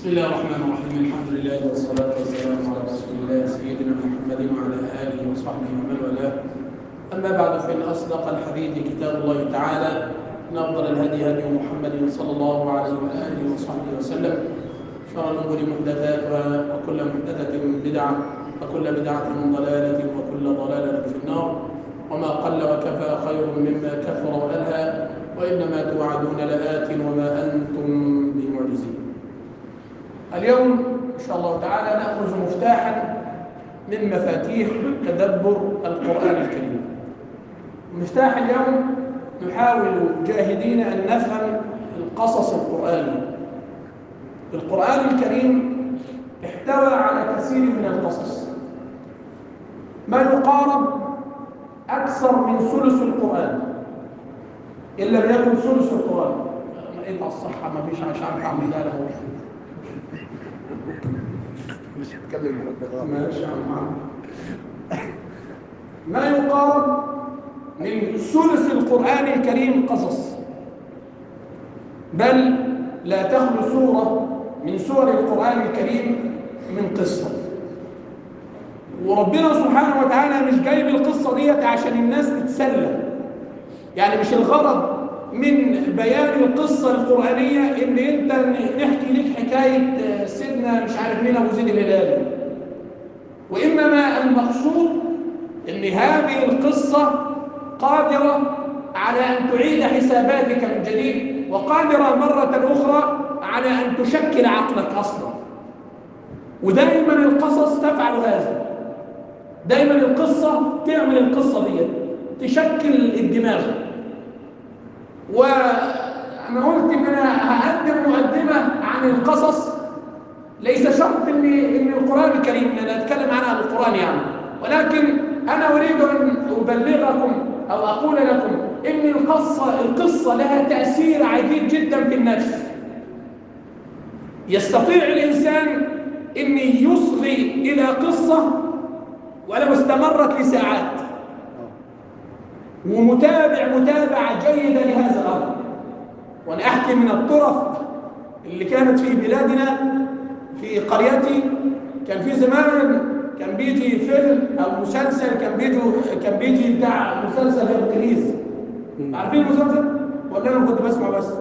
بسم الله الرحمن الرحيم الحمد لله والصلاة والسلام على رسول الله سيدنا محمد وعلى آله وصحبه ومن والاه أما بعد فإن أصدق الحديث كتاب الله تعالى إن أفضل الهدي هدي محمد صلى الله عليه وآله وصحبه وسلم شر الأمور محدثاتها وكل محدثة بدعة وكل بدعة ضلالة وكل ضلالة في النار وما قل وكفى خير مما كثر وألهى وإنما توعدون لآت وما أنتم بمعجزين اليوم إن شاء الله تعالى نأخذ مفتاحا من مفاتيح تدبر القرآن الكريم مفتاح اليوم نحاول جاهدين أن نفهم القصص القرآني القرآن الكريم احتوى على كثير من القصص ما يقارب أكثر من ثلث القرآن إن لم يكن ثلث القرآن إيه الصحة ما فيش عشان أعمل ذلك مش هتكلم مخدرات ماشي يا عم ما يقارب من ثلث القرآن الكريم قصص بل لا تخلو سورة من سور القرآن الكريم من قصة وربنا سبحانه وتعالى مش جايب القصة ديت عشان الناس تتسلى يعني مش الغرض من بيان القصة القرآنية ان انت نحكي لك حكاية سيدنا مش عارف مين ابو زيد الهلالي وانما المقصود ان هذه القصة قادرة على ان تعيد حساباتك من جديد وقادرة مرة اخرى على ان تشكل عقلك اصلا ودائما القصص تفعل هذا دائما القصة تعمل القصة دي تشكل الدماغ وانا قلت ان انا هقدم مقدمه عن القصص ليس شرط ان ان القران الكريم ان انا اتكلم عن القران يعني ولكن انا اريد ان ابلغكم او اقول لكم ان القصه القصه لها تاثير عجيب جدا في النفس يستطيع الانسان ان يصغي الى قصه ولو استمرت لساعات ومتابع متابعة جيدة لهذا الأمر وأنا أحكي من الطرف اللي كانت في بلادنا في قريتي كان في زمان كان بيجي فيلم أو مسلسل كان بيجي كان بيجي بتاع مسلسل هيركليز عارفين المسلسل؟ ولا أنا كنت بسمع بس؟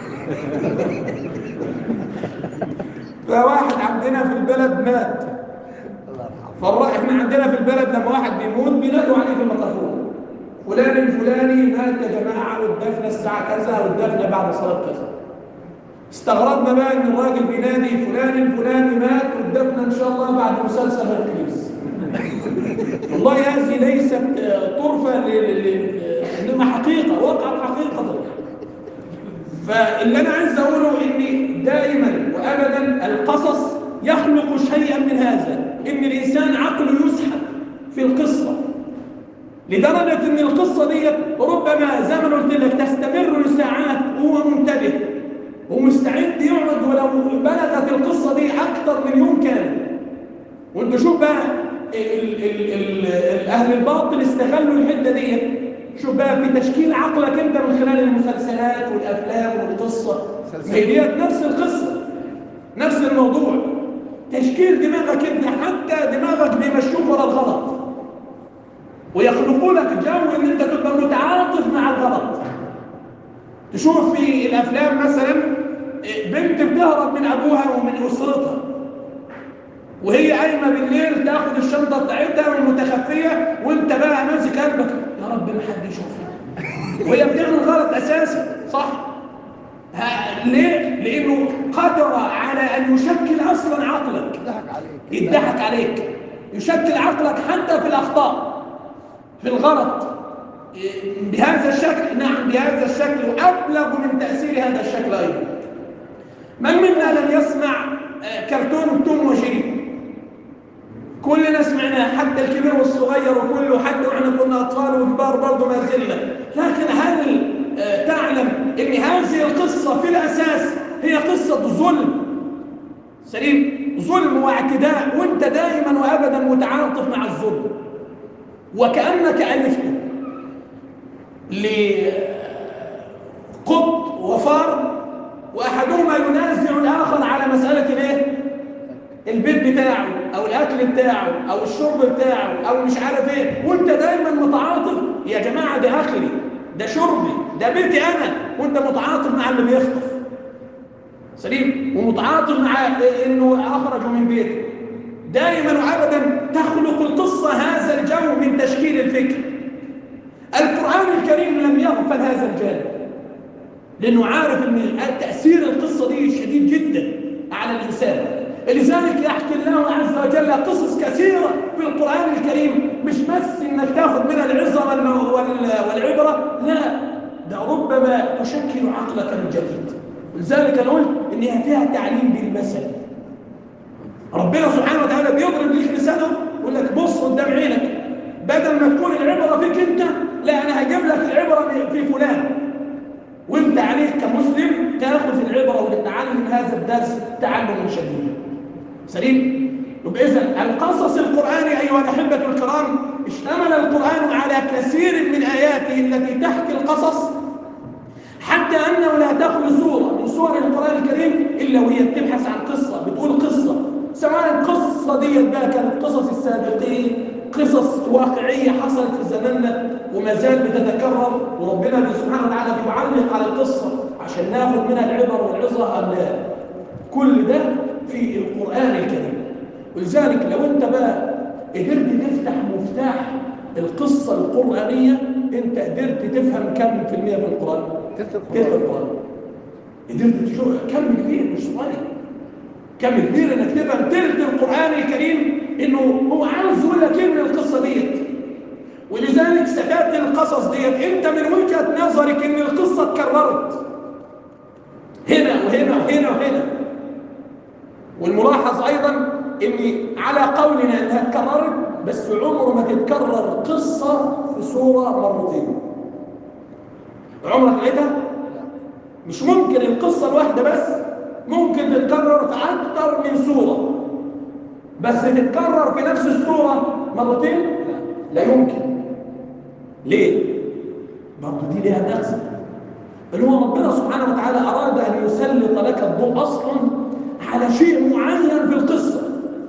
فواحد عندنا في البلد مات فالرأي احنا عندنا في البلد لما واحد بيموت بينادوا عليه في الميكروفون فلان الفلاني مات يا جماعه والدفن الساعه كذا والدفن بعد صلاه كذا استغربنا بقى ان الراجل بينادي فلان الفلاني مات والدفن ان شاء الله بعد مسلسل هركليس والله هذه ليست طرفه انما حقيقه وقعت حقيقه فاللي انا عايز اقوله ان دائما وابدا القصص يخلق شيئا من هذا ان الانسان عقله يسحب في القصه لدرجة ان القصة دي ربما زي ما قلت لك تستمر لساعات وهو منتبه ومستعد يقعد ولو بلغت القصة دي أكثر من يوم كامل وانت شوف بقى ال ال ال أهل الباطل استغلوا الحدة دي شوف بقى في تشكيل عقلك انت من خلال المسلسلات والأفلام والقصة هي ديت نفس القصة نفس الموضوع تشكيل دماغك انت حتى دماغك بيمشوك ورا الغلط ويخلقوا لك جو ان انت تبقى متعاطف مع الغلط تشوف في الافلام مثلا بنت بتهرب من ابوها ومن اسرتها وهي قايمه بالليل تاخد الشنطه بتاعتها المتخفيه وانت بقى ماسك قلبك يا رب ما حد يشوفها وهي بتعمل غلط اساسا صح ليه لانه قدر على ان يشكل اصلا عقلك يضحك عليك يضحك عليك يشكل عقلك حتى في الاخطاء في الغلط بهذا الشكل نعم بهذا الشكل وأبلغ من تأثير هذا الشكل أيضا من منا لم يسمع كرتون توم وجيري كلنا سمعناه حتى الكبير والصغير وكله حتى واحنا كنا أطفال وكبار برضه ما زلنا لكن هل تعلم أن هذه القصة في الأساس هي قصة ظلم سليم ظلم واعتداء وانت دائما وأبدا متعاطف مع الظلم وكأنك ألفته لقط وفار وأحدهما ينازع الآخر على مسألة إيه؟ البيت بتاعه او الاكل بتاعه او الشرب بتاعه او مش عارف ايه وانت دايما متعاطف يا جماعه ده اكلي ده شربي ده بيتي انا وانت متعاطف مع اللي بيخطف سليم ومتعاطف مع انه اخرجه من بيته دائما وابدا تخلق القصه هذا الجو من تشكيل الفكر القران الكريم لم يغفل هذا الجانب لانه عارف ان تاثير القصه دي شديد جدا على الانسان لذلك يحكي الله عز وجل قصص كثيره في القران الكريم مش بس انك تاخذ منها العظه والعبره لا ده ربما تشكل عقلك من جديد لذلك انا قلت انها فيها تعليم بالمثل ربنا سبحانه وتعالى بيضرب لك مثاله يقول لك بص قدام عينك بدل ما تكون العبره فيك انت لا انا هجيب لك العبره في فلان وانت عليك كمسلم تاخذ العبره وتتعلم هذا الدرس تعلما شديدا سليم يبقى اذا القصص القراني ايها الاحبه الكرام اشتمل القران على كثير من اياته التي تحكي القصص حتى انه لا تخلو سوره من سور القران الكريم الا وهي بتبحث عن قصه بتقول قصه سواء القصه دي بقى كانت قصص السابقين قصص واقعيه حصلت في زماننا وما زال بتتكرر وربنا سبحانه وتعالى بيعلق على القصه عشان ناخذ منها العبر والعظه ام لا كل ده في القران الكريم ولذلك لو انت بقى قدرت تفتح مفتاح القصه القرانيه انت قدرت تفهم كم في المية من القران تلت تلت القرآن القران قدرت تشوف كم كبير مش صغير كم كبير انك تفهم تلت القران الكريم انه هو عاوز يقول لك ايه من القصه ديت ولذلك سكات القصص ديت انت من وجهه نظرك ان القصه اتكررت هنا وهنا وهنا وهنا والملاحظ ايضا ان على قولنا انها اتكررت بس عمره ما تتكرر قصه في سوره مرتين عمرك لقيتها مش ممكن القصه الواحده بس ممكن تتكرر في اكثر من سوره بس تتكرر في نفس السوره مرتين لا يمكن ليه برضه دي ليها مغزى اللي هو ربنا سبحانه وتعالى اراد ان يسلط لك الضوء اصلا على شيء معين في القصه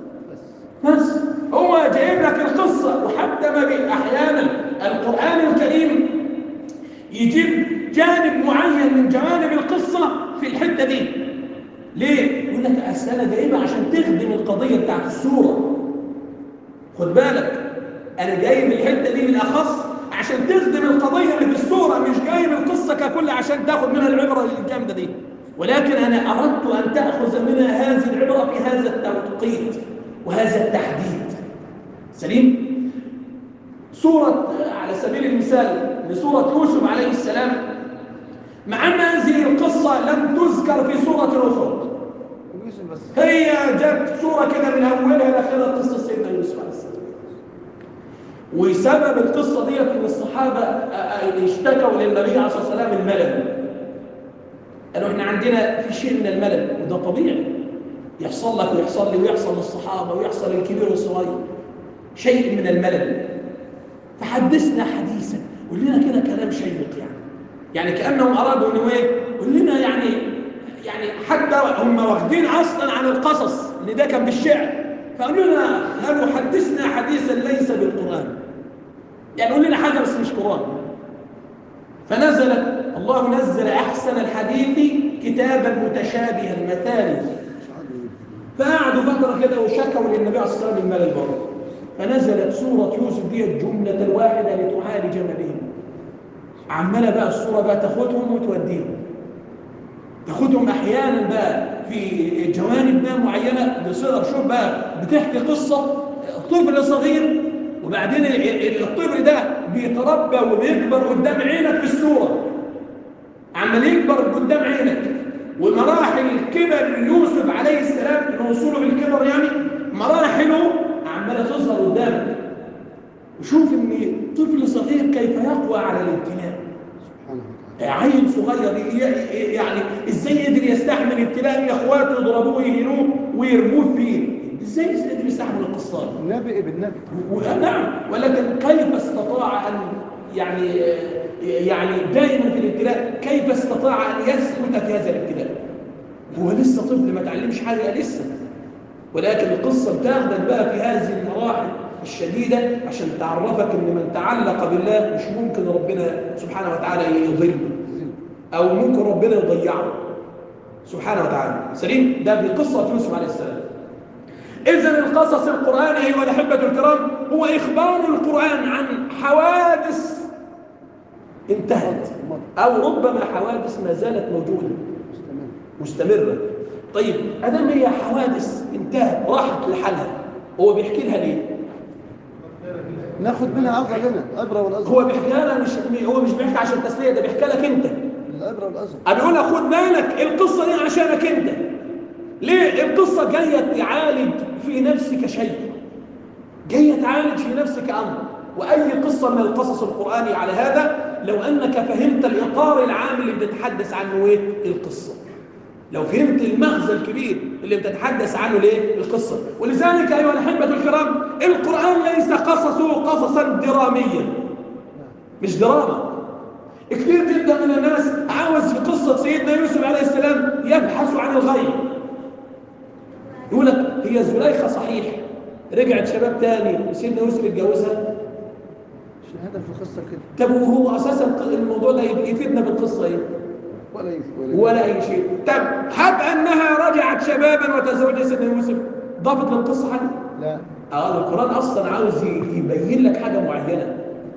بس هو جايب لك القصه وحتى ما بين احيانا القران الكريم يجيب جانب معين من جوانب القصه في الحته دي ليه يقول لك اصل انا جايبها عشان تخدم القضيه بتاعت السوره خد بالك انا جايب الحته دي بالاخص عشان تخدم القضيه اللي في السوره مش جايب القصه ككل عشان تاخد منها العبره الجامده دي ولكن انا اردت ان تاخذ منها هذه العبره في هذا التوقيت وهذا التحديد سليم سوره على سبيل المثال لسوره يوسف عليه السلام مع ان هذه القصه لم تذكر في سوره اخرى يوسف بس هي جت سوره كده من اولها لاخرها قصه سيدنا يوسف عليه السلام وسبب القصه ديت ان الصحابه آه، آه، اشتكوا للنبي عليه الصلاه والسلام الملل قالوا احنا عندنا في شيء من الملل وده طبيعي يحصل لك ويحصل لي ويحصل للصحابه ويحصل للكبير والصغير شيء من الملل فحدثنا حديثا قول لنا كده كلام شيق يعني يعني كانهم ارادوا انه ايه قول لنا يعني يعني حتى هم واخدين اصلا عن القصص اللي ده كان بالشعر فقالوا لنا قالوا حدثنا حديثا ليس بالقران يعني قول لنا حاجه بس مش قران فنزلت الله نزل احسن الحديث كتابا متشابها مثالي فقعدوا فتره كده وشكوا للنبي عليه الصلاه والسلام الملل برضه فنزلت سوره يوسف دي جمله واحده لتعالج ما بهم عماله بقى الصوره بقى تاخدهم وتوديهم تاخدهم احيانا بقى في جوانب بقى معينه بصيغه شوف بقى بتحكي قصه طفل صغير وبعدين ال- ال- الطفل ده بيتربى وبيكبر قدام عينك في الصوره عمال يكبر قدام عينك ومراحل كبر يوسف عليه السلام من وصوله بالكبر يعني مراحله عماله تظهر قدامك وشوف ان طفل صغير كيف يقوى على الابتلاء سبحانه وتعالى عيل صغير ي- ي- يعني ازاي قدر يستحمل ابتلاء ان اخواته يضربوه يهينوه ويرموه فيه ازاي قدر يستحمل القصه دي النبي ابن نبي و- نعم ولكن كيف استطاع ان يعني يعني دائما في الابتلاء كيف استطاع ان يثبت في هذا الابتلاء هو لسه طفل ما تعلمش حاجه لسه ولكن القصة بتاخدك بقى في هذه المراحل الشديدة عشان تعرفك ان من تعلق بالله مش ممكن ربنا سبحانه وتعالى يضله او ممكن ربنا يضيعه سبحانه وتعالى سليم ده في قصة يوسف عليه السلام إذا القصص القرآني أيها الأحبة الكرام هو إخبار القرآن عن حوادث انتهت أو ربما حوادث ما زالت موجودة تمام مستمرة طيب أدام هي حوادث انتهت راحت لحالها هو بيحكي لها ليه؟ ناخد منها عظة لنا العبرة والأزرق هو بيحكي لها مش هو مش بيحكي عشان تسلية ده بيحكي لك أنت العبرة والأزرق أنا بقول لك خد بالك القصة دي عشانك أنت ليه؟ القصة جاية تعالج في نفسك شيء جاية تعالج في نفسك أمر وأي قصة من القصص القرآني على هذا لو أنك فهمت الإطار العام اللي بتتحدث عنه إيه؟ القصة لو فهمت المغزى الكبير اللي بتتحدث عنه ليه؟ القصة ولذلك أيها الأحبة الكرام القرآن ليس قصصه قصصا دراميا مش دراما كثير جدا من الناس عاوز في قصة سيدنا يوسف عليه السلام يبحث عن الغيب يقول لك هي زليخة صحيح رجعت شباب تاني وسيدنا يوسف اتجوزها مش الهدف في القصة كده طب وهو اساسا الموضوع ده يفيدنا بالقصه ايه ولا يف- ولا ولا اي شيء طب هب انها رجعت شبابا وتزوجت سيدنا يوسف ضافت للقصه حاجه لا اه القران اصلا عاوز ي- يبين لك حاجه معينه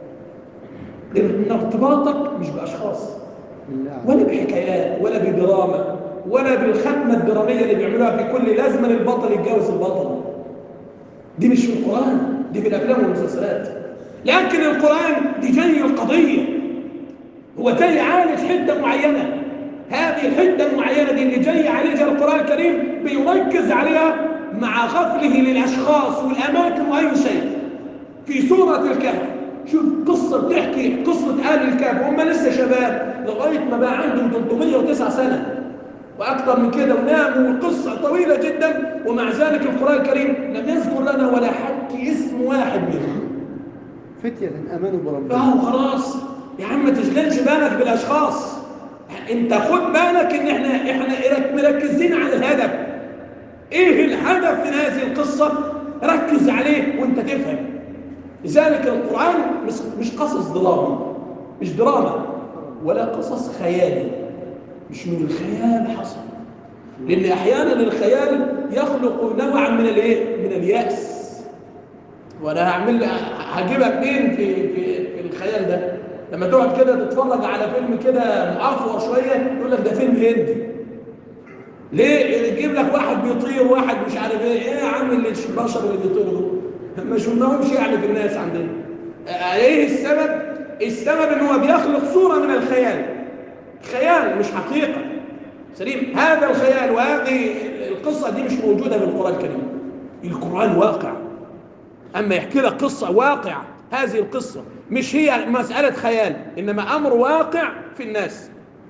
ان ارتباطك مش باشخاص بالله ولا بحكايات ولا بدراما ولا بالختمه الدراميه اللي بيعملوها في كل لازمه البطل يتجوز البطل دي مش في القران دي في الافلام والمسلسلات لكن القران دي جاي القضيه هو جاي يعالج حته معينه هذه الحته المعينه دي اللي جاي يعالجها القران الكريم بيركز عليها مع غفله للاشخاص والاماكن واي شيء في سوره الكهف شوف قصه بتحكي قصه ال الكهف هم لسه شباب لغايه ما بقى عندهم 309 سنه واكثر من كده وناموا قصه طويله جدا ومع ذلك القران الكريم لم يذكر لنا ولا حتى اسم واحد منهم فتية امنوا بربهم اه خلاص يا عم ما تشغلش بالك بالاشخاص انت خد بالك ان احنا احنا مركزين على الهدف ايه الهدف من هذه القصه ركز عليه وانت تفهم لذلك القران مش مش قصص درامي مش دراما ولا قصص خيالي مش من الخيال حصل لان احيانا الخيال يخلق نوعا من الايه من الياس وانا هعمل هجيبها منين في في في الخيال ده لما تقعد كده تتفرج على فيلم كده معفور شويه يقول لك ده فيلم هندي ليه يجيب لك واحد بيطير واحد مش عارف ايه ايه يا عم اللي البشر اللي بيطيروا دول ما شفناهمش يعني في الناس عندنا آه، ايه السبب السبب ان هو بيخلق صوره من الخيال خيال مش حقيقه سليم هذا الخيال وهذه القصه دي مش موجوده في القران الكريم القران واقع أما يحكي لك قصة واقع هذه القصة مش هي مسألة خيال إنما أمر واقع في الناس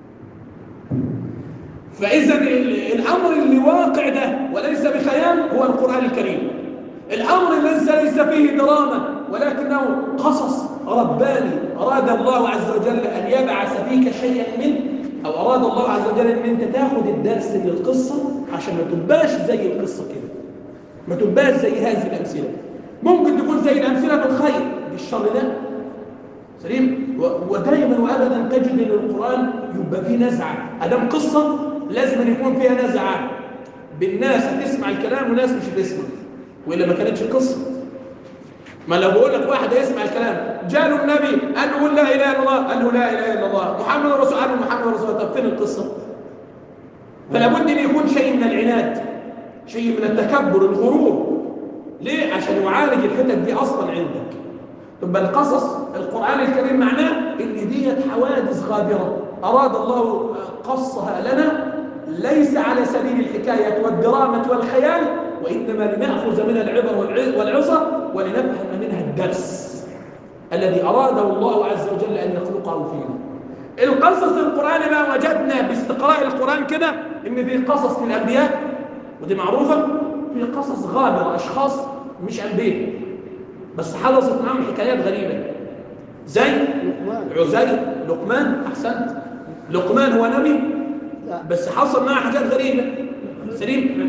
فإذا ال- الأمر اللي واقع ده وليس بخيال هو القرآن الكريم الأمر ليس ليس فيه دراما ولكنه قصص رباني أراد الله عز وجل أن يبعث فيك شيئا منه أو أراد الله عز وجل أن أنت تاخد الدرس من القصة عشان ما تبقاش زي القصة كده ما تبقاش زي هذه الأمثلة ممكن تكون زي الأمثلة بالخير بالشر لا سليم و- ودائما وأبدا تجد أن القرآن يبقى فيه نزعة أدام قصة لازم أن يكون فيها نزعة بالناس هتسمع الكلام وناس مش هتسمع وإلا ما كانتش قصة ما لو بقول لك واحد يسمع الكلام جاله النبي قال له قل لا اله الا الله قال له لا اله الا الله محمد رسول قال له محمد رسول الله طب فين القصه فلا بد ان يكون شيء من العناد شيء من التكبر الغرور ليه عشان يعالج الحتت دي اصلا عندك تبقى القصص القران الكريم معناه ان ديت حوادث غابره اراد الله قصها لنا ليس على سبيل الحكايه والدرامه والخيال وانما لناخذ منها العبر والع- والعظه ولنفهم منها الدرس الذي اراده الله عز وجل ان يخلقه فينا القصص القرآني بقى وجدنا باستقراء القرآن كده إن في قصص للأنبياء ودي معروفة في قصص غابرة أشخاص مش أنبياء بس حدثت معاهم حكايات غريبة زي لقمان عزير لقمان أحسنت لقمان هو نبي لا بس حصل معاه حاجات غريبة سليم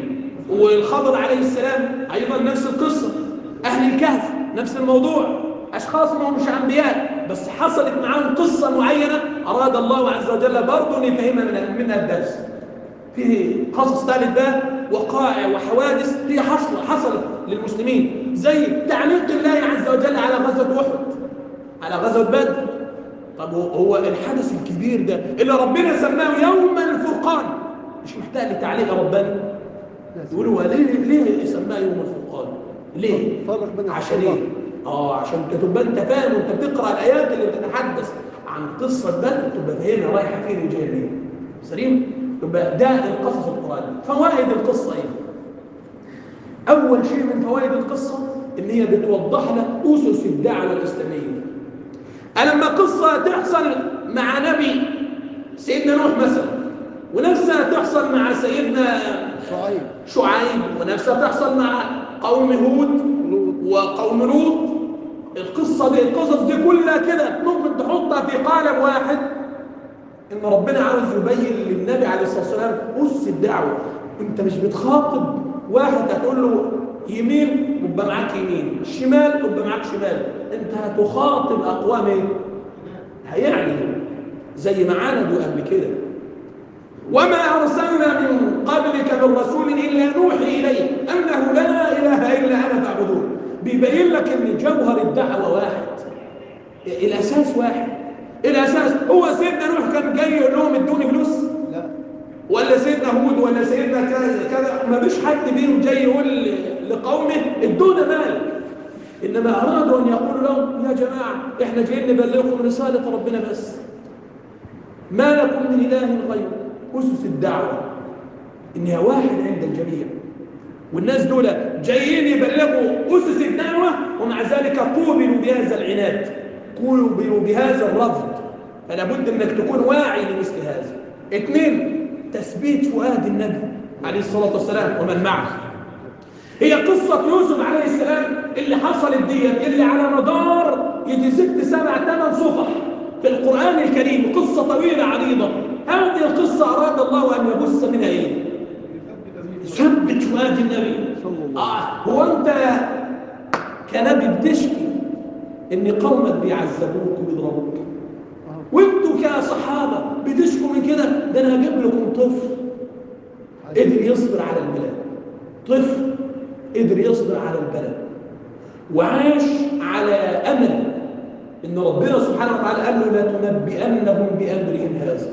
والخضر عليه السلام أيضا نفس القصة أهل الكهف نفس الموضوع أشخاص ما همش أنبياء بس حصلت معاهم قصة معينة أراد الله عز وجل برضه أن يفهمها من منها الدرس في قصص ثالث بقى وقائع وحوادث هي حصل حصلت للمسلمين زي تعليق الله عز وجل على غزوة أحد على غزوة بدر طب هو- هو الحدث الكبير ده اللي ربنا سماه يوم الفرقان مش محتاج لتعليق ربنا يقولوا هو ليه ليه سماه يوم الفرقان ليه فرق بين عشان الأخبار. ايه اه عشان تبقى انت فاهم وانت بتقرا الايات اللي بتتحدث عن قصه بدر تبقى فاهمها رايحه فين وجايه منين سليم يبقى ده القصص القراني فوائد القصه ايه اول شيء من فوائد القصه ان هي بتوضح لك اسس الدعوه الاسلاميه ألما قصة تحصل مع نبي سيدنا نوح مثلا ونفسها تحصل مع سيدنا شعيب شعيب ونفسها تحصل مع قوم هود لوط. وقوم لوط القصة دي القصص دي كلها كده ممكن تحطها في قالب واحد إن ربنا عاوز يبين للنبي عليه الصلاة والسلام أس الدعوة أنت مش بتخاطب واحد هتقول له يمين يبقى معاك يمين شمال يبقى معاك شمال أنت هتخاطب أقوام إيه؟ هيعني زي ما عاندوا قبل كده وما أرسلنا من قبلك من رسول إلا نوحي إليه أنه لا إله إلا أنا فاعبدون بيبين لك أن جوهر الدعوة واحد الأساس واحد الأساس هو سيدنا نوح كان جاي يقول لهم ادوني فلوس لا ولا سيدنا هود ولا سيدنا كذا كذا ما فيش حد فيهم جاي يقول لقومه ادونا مال انما ارادوا ان يقولوا لهم يا جماعه احنا جايين نبلغكم رساله ربنا بس ما لكم من اله غيره اسس الدعوه انها واحد عند الجميع والناس دول جايين يبلغوا اسس الدعوه ومع ذلك قوبلوا بهذا العناد قوبلوا بهذا الرفض فلا بد انك تكون واعي لمثل هذا اثنين تثبيت فؤاد النبي عليه الصلاه والسلام ومن معه هي قصة يوسف عليه السلام اللي حصلت ديت اللي على مدار يجي ست سبع ثمان صفح في القرآن الكريم قصة طويلة عريضة هذه القصة أراد الله أن يبث منها إيه؟ ثبت فؤاد النبي صلى الله آه هو أنت كنبي بتشكي إن قومك بيعذبوك وبيضربوك آه. وانتوا كصحابة بتشكوا من كده ده أنا هجيب لكم طفل قدر يصبر على البلاد طفل قدر يصبر على البلد وعاش على امل ان ربنا سبحانه وتعالى قال له لتنبئنهم بامرهم هذا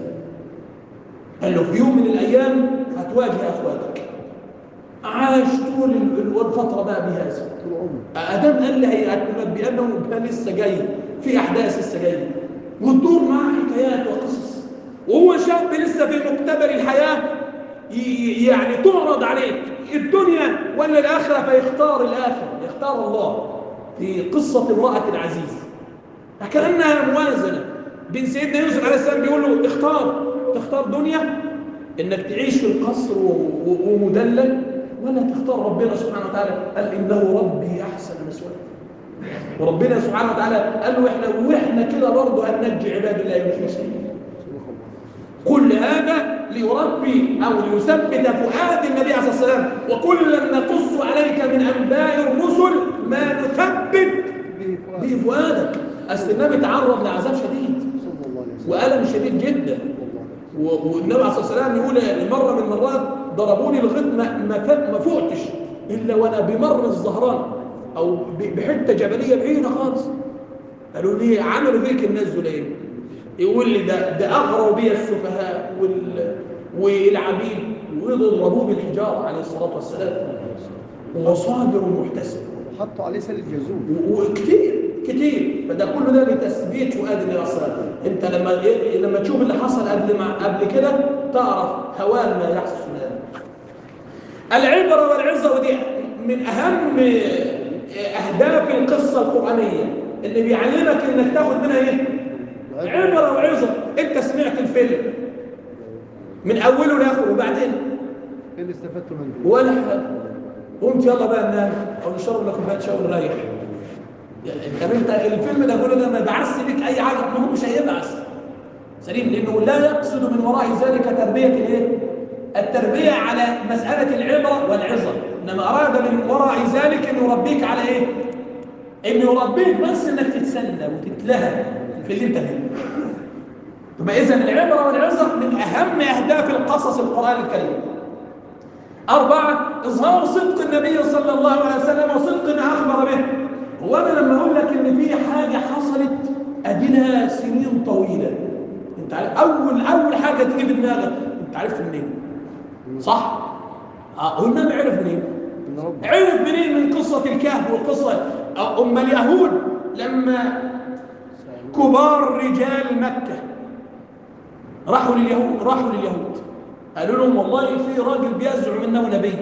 قال له في يوم من الايام هتواجه اخواتك عاش طول ال- الفتره بقى بهذا طول عمره ادم قال لي هي هتنبئنهم بها لسه جاي في احداث لسه جايه وتدور معاه حكايات وقصص وهو شاب لسه في مقتبل الحياه ي- يعني تعرض عليه الدنيا ولا الاخره فيختار الاخره يختار الله في قصه امراه العزيز كانها موازنه بين سيدنا يوسف عليه السلام بيقول له اختار تختار دنيا انك تعيش في القصر و- و- ومدلل ولا تختار ربنا سبحانه وتعالى قال انه ربي احسن مثواي وربنا سبحانه وتعالى قال له احنا واحنا كده برضه هننجي عباد الله المخلصين صدق الله كل هذا ليربي او ليثبت فؤاد النبي عليه الصلاه والسلام وكلا نقص عليك من انباء الرسل ما نثبت به فؤاد به فؤادك اصل النبي تعرض لعذاب شديد صلى الله عليه وسلم والم شديد جدا والله و- والنبي عليه الصلاه والسلام يقول مره من المرات ضربوني لغايه ما ما ف- ما فقتش الا وانا بمر الظهران او ب- بحته جبليه بعيده خالص قالوا لي عملوا فيك الناس دول ايه؟ يقول لي ده ده اغروا بي السفهاء وال والعبيد ويضربوه بالحجاره عليه الصلاه والسلام وهو صابر محتسب حطوا عليه سل الجزور و- وكتير كتير فده كل ده لتثبيت فؤاد النبي صلى الله عليه وسلم انت لما لما تشوف اللي حصل قبل ما قبل كده تعرف هوان ما يحصل الان العبره والعظه ودي من اهم اهداف القصه القرانيه اللي بيعلمك انك تاخد منها ايه عبره وعظه انت سمعت الفيلم من اوله لاخره وبعدين ايه اللي استفدتوا منه ولا حاجه قمت يلا بقى ننام او نشرب لك كوبايه شاي ونريح يعني طب انت الفيلم ده كله ده ما بعث بيك اي حاجه ما هو مش هيبعث سليم لانه لا يقصد من وراء ذلك تربيه الايه التربية على مسألة العبرة والعظة إنما أراد من وراء ذلك أن يربيك على إيه؟ أن يربيك بس أنك تتسلى وتتلهى في اللي أنت فيه يبقى إذا العبرة والعظة من أهم أهداف القصص القرآن الكريم أربعة إظهار صدق النبي صلى الله عليه وسلم وصدق ما أخبر به هو أنا لما أقول لك إن في حاجة حصلت أدينا سنين طويلة أنت عارف أول أول حاجة تيجي في دماغك أنت عرفت منين؟ صح؟ آه هو النبي عرف منين؟ من رب عرف منين من قصة الكهف والقصة آه، أم اليهود لما كبار رجال مكة راحوا لليهود راحوا لليهود قالوا لهم والله في راجل بيزعم انه نبي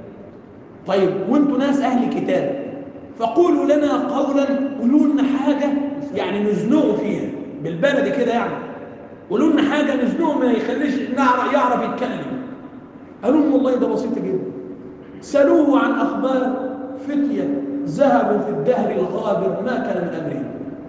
طيب وانتوا ناس اهل كتاب فقولوا لنا قولا قولوا لنا حاجه يعني نزنقوا فيها بالبلدي كده يعني قولوا لنا حاجه نزنقه ما يخليش نعرف يعرف يتكلم قالوا لهم والله ده بسيط جدا سالوه عن اخبار فتيه ذهبوا في الدهر الغابر ما كان من امرهم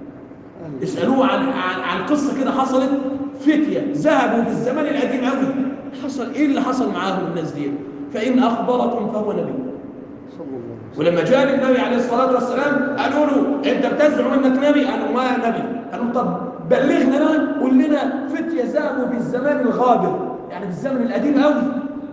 اسألوه عن عن عن قصة كده حصلت فتية ذهبوا في الزمان القديم قوي حصل ايه اللي حصل معاهم الناس دي فإن أخبركم فهو نبي صلى الله عليه وسلم ولما جاء للنبي عليه الصلاة والسلام قالوا له أنت بتزعم أنك نبي قالوا ما نبي قالوا طب بلغنا بقى قول لنا فتية ذهبوا في الزمان الغابر يعني في الزمن القديم قوي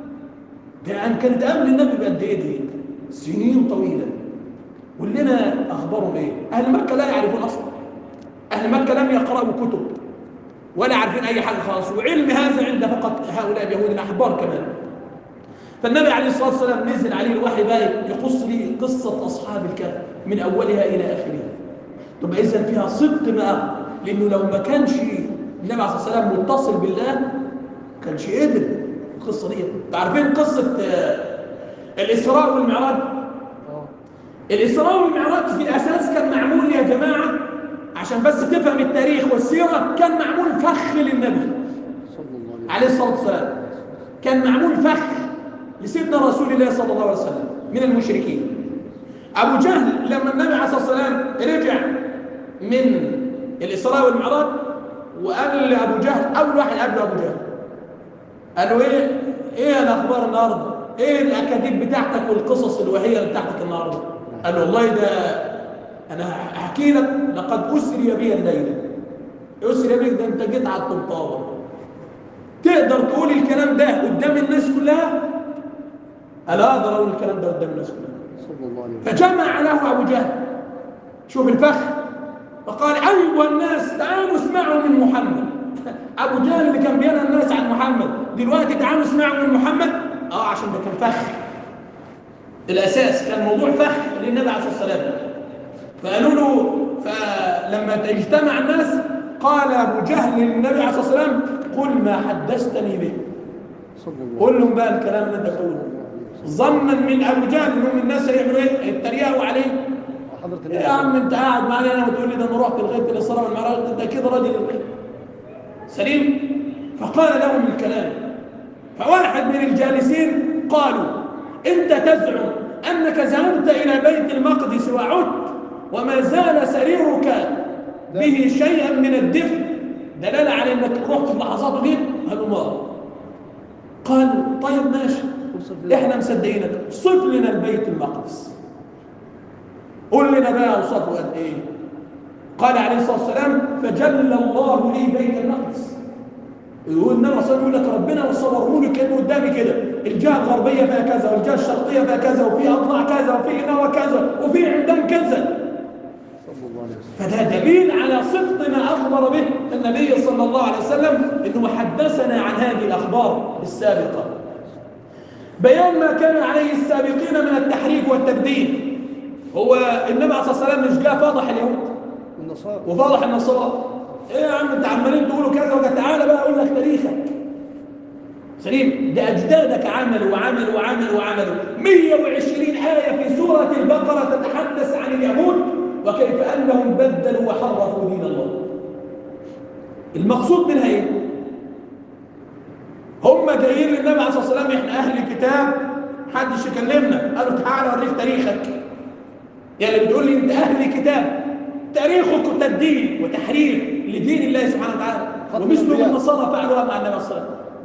يعني كانت قبل النبي بقد ايه دي سنين طويلة قول لنا أخبارهم ايه أهل مكة لا يعرفون أصلا أهل مكة لم يقرأوا كتب ولا عارفين أي حاجة خالص وعلم هذا عند فقط هؤلاء اليهود الأحبار كمان فالنبي عليه الصلاة والسلام نزل عليه الوحي بقى يقص لي قصة أصحاب الكهف من أولها إلى آخرها طب إذا فيها صدق بقى لأنه لو ما كانش النبي عليه الصلاة والسلام متصل بالله كانش قدر القصة دي عارفين قصة آه، الإسراء والمعراج اه الإسراء والمعراج في الأساس كان معمول يا جماعة عشان بس تفهم التاريخ والسيرة كان معمول فخ للنبي صلى الله عليه وسلم عليه الصلاة والسلام كان معمول فخ لسيدنا رسول الله صلى الله عليه وسلم من المشركين أبو جهل لما النبي عليه الصلاة والسلام رجع من الإسراء والمعراج وقال لأبو جهل أول واحد قابله أبو جهل قال له إيه إيه الأخبار النهاردة إيه الأكاذيب بتاعتك والقصص الوهية بتاعتك النهاردة قال له والله ده أنا أحكي لك لقد أسري بي الليلة أسري بك ده أنت جيت على الطنطاوة تقدر تقول الكلام ده قدام الناس كلها ألا أقدر أقول الكلام ده قدام الناس كلها صلى الله عليه وسلم فجمع له أبو جهل شوف الفخ فقال أيها الناس تعالوا اسمعوا من محمد أبو جهل اللي كان بينهى الناس عن محمد دلوقتي تعالوا اسمعوا من محمد آه عشان ده كان فخ الأساس كان موضوع فخ للنبي عليه الصلاة والسلام فقالوا له فلما اجتمع الناس قال أبو جهل للنبي عليه الصلاة والسلام قل ما حدثتني به صلى الله قول لهم بقى الكلام اللي انت بتقوله ظنا من ابو جهل انهم الناس هيعملوا ايه؟ يتريقوا عليه حضرة يا عم انت قاعد معايا انا وتقول لي ده انا رحت لغايه الاسراء والمعراج انت كده راجل سليم فقال لهم الكلام فواحد من الجالسين قالوا انت تزعم انك ذهبت الى بيت المقدس وعدت وما زال سريرك به شيئا من الدفء دلاله على انك رحت في لحظات دي قالوا ما قالوا طيب ماشي اوصف لنا. احنا مصدقينك صف لنا البيت المقدس قول لنا بقى اوصافه قد ايه قال عليه الصلاه والسلام فجل الله لي بيت المقدس يقول النبي صلى الله عليه وسلم يقول لك ربنا وصوره لي كانه قدامي كده الجهه الغربيه فيها كذا والجهه الشرقيه فيها كذا وفي اضلاع كذا وفي نوى كذا وفي عمدان كذا صلى الله عليه وسلم فده دليل على صدق ما أخبر به النبي صلى الله عليه وسلم إنه حدثنا عن هذه الأخبار السابقة بيان ما كان عليه السابقين من التحريف والتبديل هو النبي عليه الصلاة والسلام مش جاء فاضح اليهود والنصارى وفاضح النصارى ايه يا عم انت عمالين تقولوا كذا وكذا تعالى بقى اقول لك تاريخك سليم ده اجدادك عملوا وعملوا وعملوا وعملوا 120 آية في سورة البقرة تتحدث عن اليهود وكيف أنهم بدلوا وحرفوا دين الله المقصود منها ايه هم جايين للنبي عليه الصلاة والسلام احنا أهل كتاب محدش يكلمنا قالوا تعالى اوريك تاريخك يعني اللي بتقول لي انت اهل كتاب تاريخك تبديل وتحريف لدين الله سبحانه وتعالى ختم ومثل الأنبياء. النصارى فعلوها مع النبي صلى الله عليه وسلم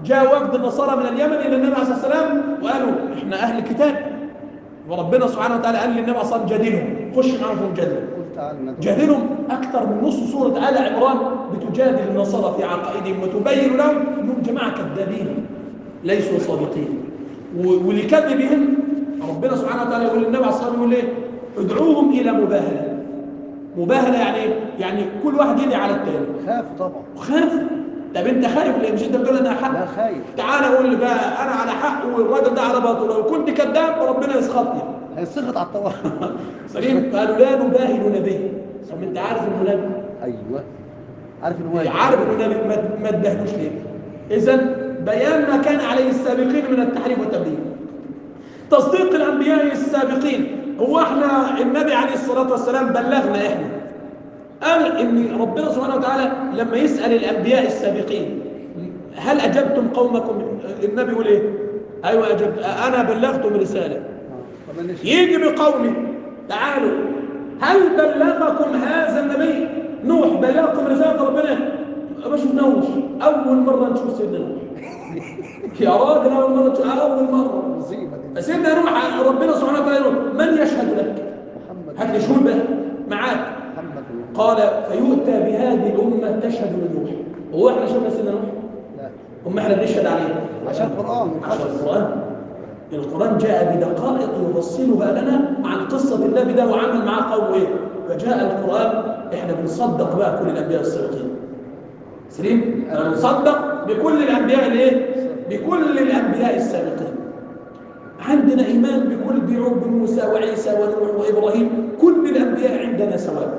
جاء وفد النصارى من اليمن الى النبي عليه الصلاه والسلام وقالوا احنا اهل كتاب وربنا سبحانه وتعالى قال للنبي عليه الصلاه والسلام جادلهم خش معاهم في مجادله قل تعالى ندعو جادلهم اكثر من نص سوره ال عمران بتجادل النصارى في عقائدهم وتبين لهم انهم جماعه كذابين ليسوا صادقين و- ولكذبهم ربنا سبحانه وتعالى يقول للنبي عليه الصلاه والسلام يقول ايه ادعوهم الى مباهله مباهله يعني ايه؟ يعني كل واحد يدعي على الثاني خافوا طبعا وخاف طب انت خايف ليه مش انت بتقول انا حق لا خايف تعالى قول لي بقى انا على حق والراجل ده على باطل لو كنت كذاب ربنا يسخطني هيسخط على الطبع سليم قالوا لا نباهل نبي طب انت عارف انه نبي ايوه عارف ان هو عارف انه نبي ما ما تباهلوش ليه اذا بيان ما كان عليه السابقين من التحريف والتبديل تصديق الانبياء السابقين هو احنا النبي عليه الصلاه والسلام بلغنا احنا قال ان ربنا سبحانه وتعالى لما يسال الانبياء السابقين هل اجبتم قومكم النبي يقول ايه ايوه اجبت انا بلغتم رساله طب أنا إيش- يجي بقوله تعالوا هل بلغكم هذا النبي نوح بلغكم رسالة ربنا ما شفناهوش أول مرة نشوف سيدنا نوح يا راجل أول مرة نشوف أول مرة مصيبه دي سيدنا نوح ربنا سبحانه وتعالى يقول من يشهد لك محمد هات لي شهود بقى معاك محمد قال فيؤتى بهذه الأمة تشهد لنوح هو احنا شفنا سيدنا نوح لا هم احنا بنشهد عليه عشان القران عشان القرآن القرآن جاء بدقائق يفصلها لنا عن قصة النبي ده وعمل معاه قوم ايه فجاء القرآن احنا بنصدق بقى كل الأنبياء السابقين سليم احنا بنصدق بكل الأنبياء الايه بكل الأنبياء السابقين عندنا إيمان بكل بيعوب بموسى وعيسى ونوح وإبراهيم كل الأنبياء عندنا سواء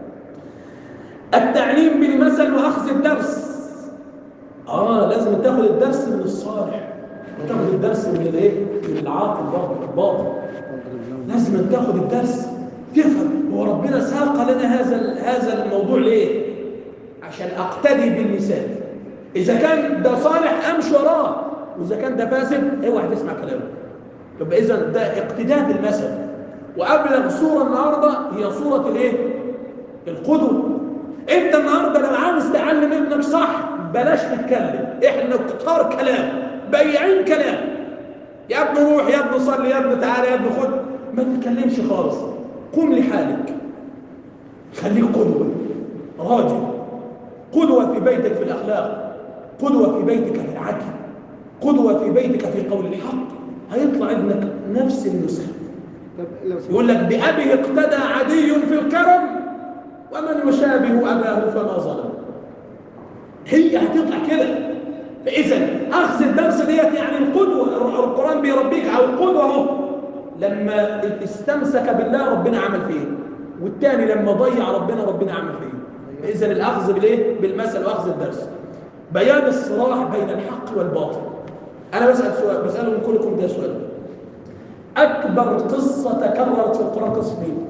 التعليم بالمثل وأخذ الدرس آه لازم تاخد الدرس من الصالح وتاخد الدرس من الايه؟ من العاقل برضه الباطل لازم تاخد الدرس تفهم هو ربنا ساق لنا هذا ال- هذا الموضوع ليه؟ عشان اقتدي بالمثال اذا كان ده صالح امشي وراه واذا كان ده فاسد اوعى تسمع كلامه يبقى اذا ده اقتداء بالمثل وابلغ صوره النهارده هي صوره الايه؟ القدوه انت النهارده لو عاوز تعلم ابنك صح بلاش تتكلم احنا كتار كلام بياعين كلام يا ابني روح يا ابني صلي يا ابني تعالى يا ابني خد ما تتكلمش خالص قم لحالك خليك قدوه راجل قدوه في بيتك في الاخلاق قدوه في بيتك في العدل قدوه في بيتك في قول الحق هيطلع ابنك نفس النسخه طب لو سمحت يقول لك بأبيه اقتدى عدي في الكرم ومن يشابه أباه فما ظلم هي هتطلع كده فإذا أخذ الدرس ديت يعني القدوة القرآن بيربيك على القدوة أهو لما استمسك بالله ربنا عمل فيه والتاني لما ضيع ربنا ربنا عمل فيه إذا الأخذ بالإيه؟ بالمثل وأخذ الدرس بيان الصراع بين الحق والباطل أنا بسأل سؤال بسألهم كلكم ده سؤال أكبر قصة تكررت في القرآن قصة مين؟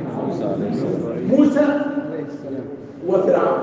موسى عليه السلام وفرعون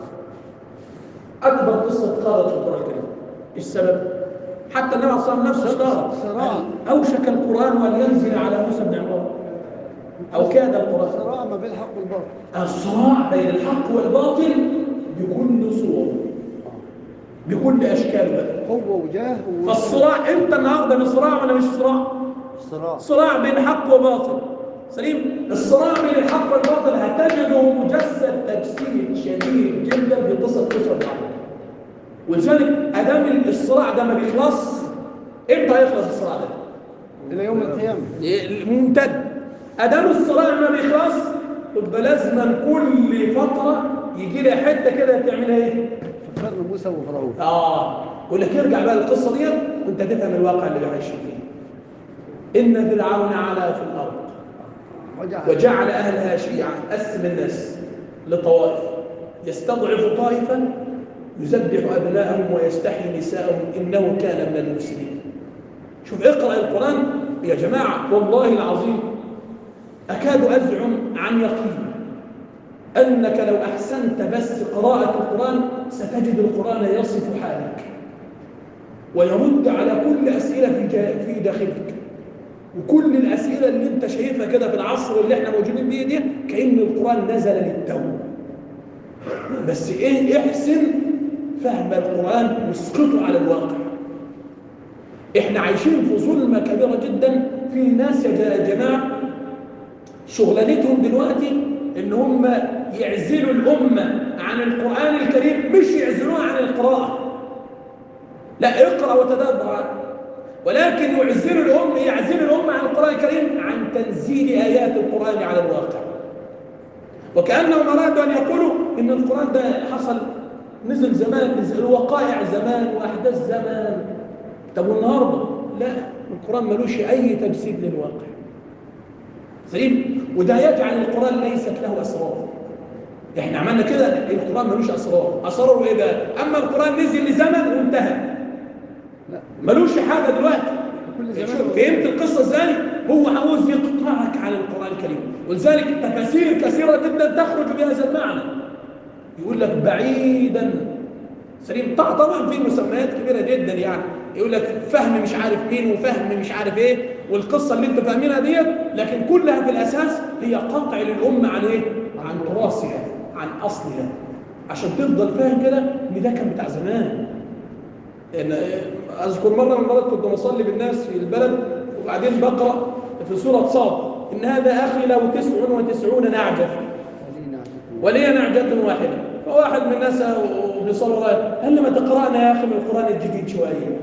أكبر قصة تكررت في القرآن الكريم إيش السبب؟ حتى النبي صلى الله عليه وسلم نفسه اشتهر صراع. أوشك القرآن أن ينزل على موسى بن عمران أو كاد القرآن صراع ما بين الحق والباطل الصراع بين الحق والباطل بكل صوره بكل أشكاله بقى قوه وجاه و- فالصراع أنت النهارده في صراع ولا مش صراع؟ صراع صراع بين حق وباطل سليم الصراع بين الحق والباطل هتجده مجسد تجسيد شديد جدا في قصه قصه الحق ولذلك ادام الصراع ده ما بيخلص امتى هيخلص الصراع ده؟ الى يوم القيامه ممتد ادام الصراع ما بيخلص يبقى لازم كل فتره يجي لها حته كده تعملها ايه؟ فكرنا موسى وفرعون اه يقول لك ارجع بقى للقصه ديت وانت تفهم الواقع اللي عايشين فيه ان فرعون علا في الارض وجعل وجعل أهلها شيعا قسم الناس لطوائف يستضعف طائفة يذبح أبناءهم ويستحيي نساءهم إنه كان من المفسدين شوف اقرأ القرآن يا جماعة والله العظيم أكاد أزعم عن يقين أنك لو أحسنت بس قراءة القرآن ستجد القرآن يصف حالك ويرد على كل أسئلة في جا- في داخلك وكل الأسئلة اللي انت شايفها كده في العصر اللي احنا موجودين فيه دي كأن القرآن نزل للتو بس ايه احسن فهم القرآن واسقطوا على الواقع احنا عايشين في ظلمة كبيرة جدا في ناس يا جماعة شغلانتهم دلوقتي ان هم يعزلوا الأمة عن القرآن الكريم مش يعزلوها عن القراءة لا اقرأ وتدبر عنه ولكن يعزلوا الأمة يعزلوا الأمة عن القرآن الكريم عن تنزيل آيات القرآن على الواقع وكأنهم أرادوا أن يقولوا إن القرآن ده حصل نزل زمان نزل وقائع زمان وأحداث زمان طب والنهارده لا القرآن ملوش أي تجسيد للواقع سليم وده يجعل القرآن ليست له أسرار احنا عملنا كده القرآن ملوش أسرار أسراره إيه بقى أما القرآن نزل لزمن وانتهى لا ملوش حاجة دلوقتي كل زمان شوف فهمت القصة ازاي هو عاوز يقطعك عن القرآن الكريم ولذلك تفاسير كثيرة جدا تخرج بهذا المعنى يقول لك بعيدا سليم طبعا طبعا في مسميات كبيرة جدا يعني يقول لك فهم مش عارف مين وفهم مش عارف ايه والقصة اللي انت فاهمينها ديت لكن كلها في الأساس هي قطع للأمة عن ايه؟ عن تراثها عن أصلها عشان تفضل فاهم كده ان ده كان بتاع زمان إن أذكر مرة من المرات كنت بصلي بالناس في البلد وبعدين بقرأ في سورة صاد إن هذا أخي له تسع وتسعون نعجة خلينا ولي نعجة واحدة فواحد من الناس بيصلي ورايا قال لي ما تقرأنا يا أخي من القرآن الجديد شوية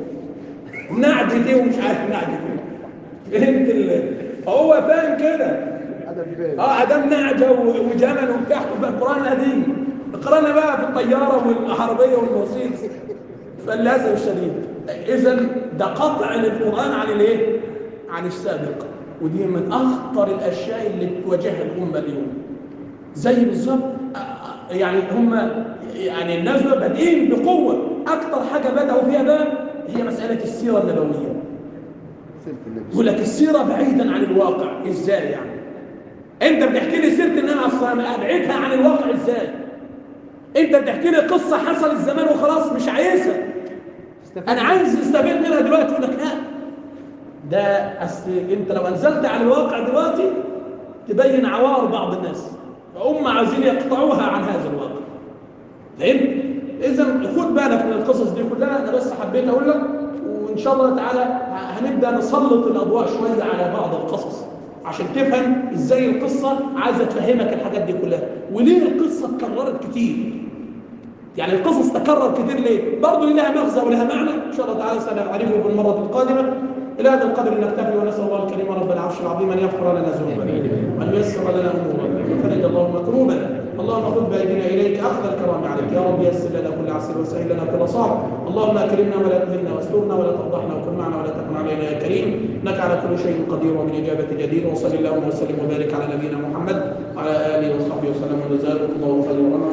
نعجة إيه ومش عارف نعجة إيه فهمت ال... فهو فاهم كده هذا البيت اه ادم نعجه و- وجمل وبتاع يبقى القران قديم اقرانا بقى في الطياره والعربيه والموسيقى فللاسف الشديد اذا ده قطع للقران عن الايه؟ عن السابق ودي من اخطر الاشياء اللي بتواجهها الامه اليوم زي بالظبط آه، آه، يعني هم يعني الناس دول بادئين بقوه اكتر حاجه بداوا فيها بقى هي مساله السيره النبويه سيرة النبي يقول لك السيره بعيدا عن الواقع ازاي يعني انت بتحكي لي سيره النبي اصلا ابعدها عن الواقع ازاي انت بتحكي لي قصه حصلت زمان وخلاص مش عايزها استفيد انا عايز استفيد منها دلوقتي يقول لك لا ده اصل انت لو انزلت على الواقع دلوقتي تبين عوار بعض الناس فهم عايزين يقطعوها عن هذا الواقع فهمت اذا خد بالك من القصص دي كلها انا بس حبيت اقول لك وان شاء الله تعالى هنبدا نسلط الاضواء شويه على بعض القصص عشان تفهم ازاي القصه عايزه تفهمك الحاجات دي كلها وليه القصه اتكررت كتير يعني القصص تكرر كتير ليه؟ برضه لها مغزى ولها معنى ان شاء الله تعالى سنعرفه في المره القادمه الى هذا القدر نكتفي ونسال الله الكريم رب العرش العظيم ان يغفر لنا ذنوبنا وان ييسر لنا امورنا ويفرج اللهم كروبنا اللهم خذ بايدينا اليك اخذ الكرام عليك يا رب يسر لنا كل عسير وسهل لنا كل صعب اللهم اكرمنا ولا تهنا واسترنا ولا تفضحنا وكن معنا ولا تكن علينا يا كريم انك على كل شيء قدير ومن اجابه جدير وصل اللهم وسلم وبارك على نبينا محمد وعلى اله وصحبه وسلم وجزاكم الله خيرا